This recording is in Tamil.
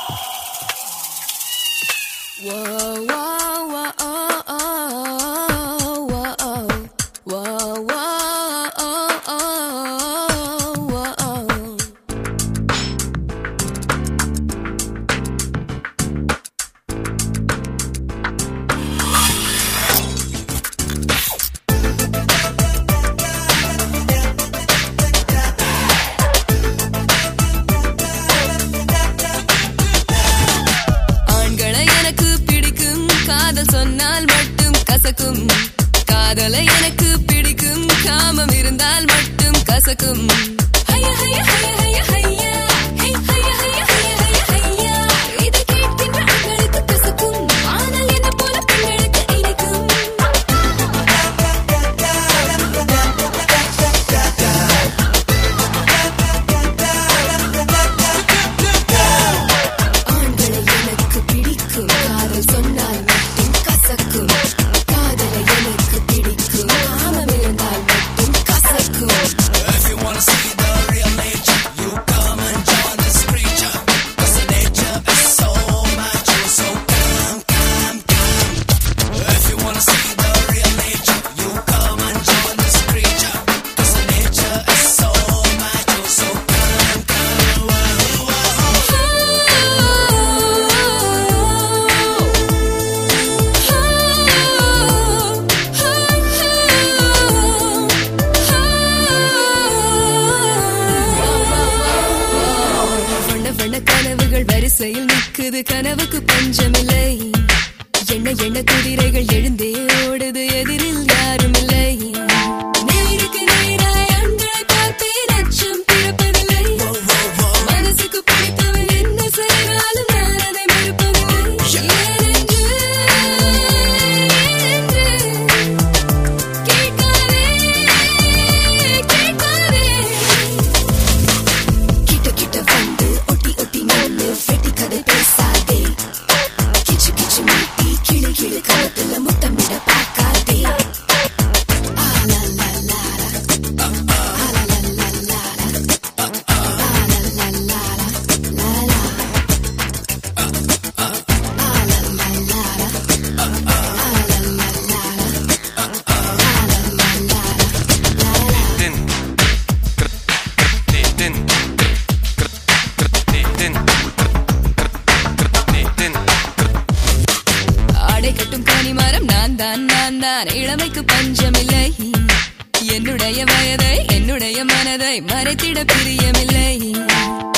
ஆண்களை எனக்கு பிடிக்கும் காதல் சொன்னால் மட்டும் கசக்கும் காதலை எனக்கு பிடிக்கும் காமம் இருந்தால் மட்டும் கசக்கும் ஹையா, ஹையா, ஹையா, ஹையா, ஹையா. ஹை, ஹையா, ஹையா, ஹையா, ஹையா, ஹையா. இதை கேட்கின்ற ஆண்களுக்கு கசக்கும். ஆனால் என்னை போல பெண்களுக்கு இனிக்கும். ஆண்களை எனக்கு பிடிக்கும் காதல் சொன்னால் மட்டும் கசக்கும் காதலை எனக்கு பிடிக்கும் காமம் இருந்தால் மட்டும் கசக்கும் வண்ண வண்ண கனவுகள் வரிசையில் நிக்குது கனவுக்கு பஞ்சமில்லை எண்ண எண்ண குதிரைகள் எழுந்தே ஓடுது எதிரில் யாரும் இல்லை நேருக்கு நேராய் ஆண்களை பார்த்தேன் அச்சம் பிறப்பதில்லை மனசுக்கு பிடித்தவன் என்ன செய்தாலும் நான் அதை மறுப்பதில்லை ஏனென்று ஏனென்று கேட்காதே கேட்காதே கிட்ட கிட்ட வந்து ஒட்டி ஒட்டி நின்னு வெட்டி கதை பேசாதே கிச்சு கிச்சு மூட்டி கிளி கிளி கழுத்துல முத்தமிட பார்க்காதே ஆ லா லா லா லா. ஆ லா லா லா லா லா. ஆ லா லா லா லா. லா லா. ஆ லா லா லா லா. ஆ லா லா லா லா. ஆ லா லா லா லா. din din din din din ஆடை கட்டும் கனிமரம் நான் தான் நான் தான் இளமைக்கு பஞ்சமில்லை என்னுடைய வயதை என்னுடைய மனதை மறைத்திட பிரியமில்லை